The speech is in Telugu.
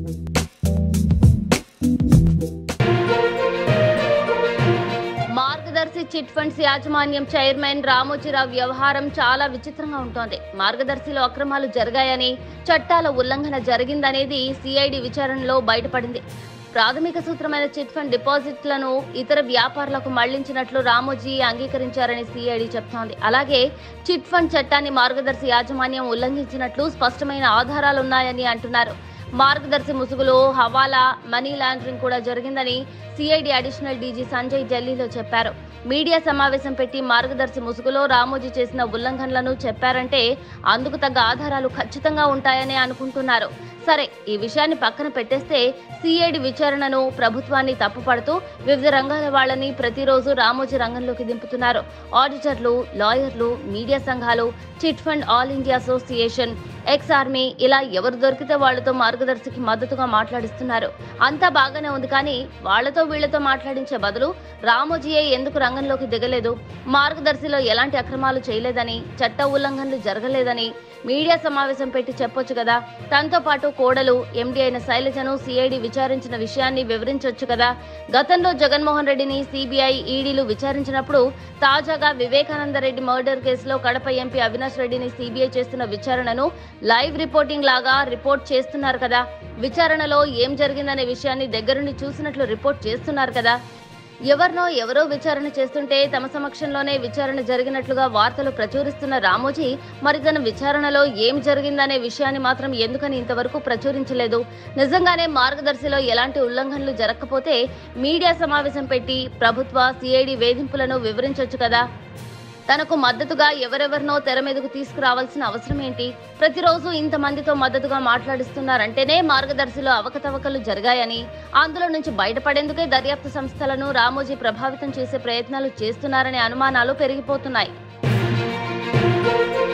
మార్గదర్శి చిట్ ఫండ్స్ యాజమాన్యం చైర్మన్ రామోజీరావు వ్యవహారం చాలా విచిత్రంగా ఉంటోంది మార్గదర్శిలో అక్రమాలు జరిగాయని చట్టాల ఉల్లంఘన జరిగిందనేది సిఐడి విచారణలో బయటపడింది ప్రాథమిక సూత్రమైన చిట్ ఫండ్ డిపాజిట్లను ఇతర వ్యాపారులకు మళ్లించినట్లు రామోజీ అంగీకరించారని సిఐడి చెప్తోంది అలాగే చిట్ ఫండ్ చట్టాన్ని మార్గదర్శి యాజమాన్యం ఉల్లంఘించినట్లు స్పష్టమైన ఆధారాలున్నాయని అంటున్నారు మార్గదర్శి ముసుగులో హవాలా మనీ లాండరింగ్ కూడా జరిగిందని సిఐడి అడిషనల్ డీజీ సంజయ్ ఢిల్లీలో చెప్పారు మీడియా సమావేశం పెట్టి మార్గదర్శి ముసుగులో రామోజీ చేసిన ఉల్లంఘనలను చెప్పారంటే అందుకు తగ్గ ఆధారాలు ఖచ్చితంగా ఉంటాయని అనుకుంటున్నారు సరే ఈ విషయాన్ని పక్కన పెట్టేస్తే సిఐడి విచారణను ప్రభుత్వాన్ని తప్పుపడుతూ వివిధ రంగాల వాళ్ళని ప్రతిరోజు రామోజీ రంగంలోకి దింపుతున్నారు ఆడిటర్లు లాయర్లు మీడియా సంఘాలు chit fund all India association ex army ఇలా ఎవరు దొరికితే వాళ్లతో మార్గదర్శికి మద్దతుగా మాట్లాడిస్తున్నారు అంతా బాగానే ఉంది కానీ వాళ్లతో వీళ్లతో మాట్లాడించే బదులు రామోజీయే ఎందుకు రంగంలోకి దిగలేదు మార్గదర్శిలో ఎలాంటి అక్రమాలు చేయలేదని చట్ట ఉల్లంఘనలు జరగలేదని మీడియా సమావేశం పెట్టి చెప్పొచ్చు కదా తనతో పాటు కోడలు ఎండీ అయిన శైలజను సిఐడి విచారించిన విషయాన్ని వివరించొచ్చు కదా గతంలో జగన్మోహన్ రెడ్డిని సిబిఐ ఈడీలు విచారించినప్పుడు తాజాగా వివేకానంద రెడ్డి మర్డర్ కేసులో కడప ఎంపీ అవినాష్ రెడ్డిని సిబిఐ చేస్తున్న విచారణను లైవ్ రిపోర్టింగ్ లాగా రిపోర్ట్ చేస్తున్నారు కదా విచారణలో ఏం జరిగిందనే విషయాన్ని దగ్గరుండి చూసినట్లు రిపోర్ట్ చేస్తున్నారు కదా ఎవరినో ఎవరో విచారణ చేస్తుంటే తమ సమక్షంలోనే విచారణ జరిగినట్లుగా వార్తలు ప్రచురిస్తున్న రామోజీ మరి తన విచారణలో ఏం జరిగిందనే విషయాన్ని మాత్రం ఎందుకని ఇంతవరకు ప్రచురించలేదు నిజంగానే మార్గదర్శిలో ఎలాంటి ఉల్లంఘనలు జరగకపోతే మీడియా సమావేశం పెట్టి ప్రభుత్వ సిఐడి వేధింపులను వివరించొచ్చు కదా తనకు మద్దతుగా ఎవరెవరినో తెర మీదకు తీసుకురావాల్సిన అవసరం ఏంటి ప్రతిరోజు ఇంతమందితో మద్దతుగా మాట్లాడిస్తున్నారంటేనే మార్గదర్శిలో అవకతవకలు జరిగాయని అందులో నుంచి బయటపడేందుకే దర్యాప్తు సంస్థలను రామోజీ ప్రభావితం చేసే ప్రయత్నాలు చేస్తున్నారనే అనుమానాలు పెరిగిపోతున్నాయి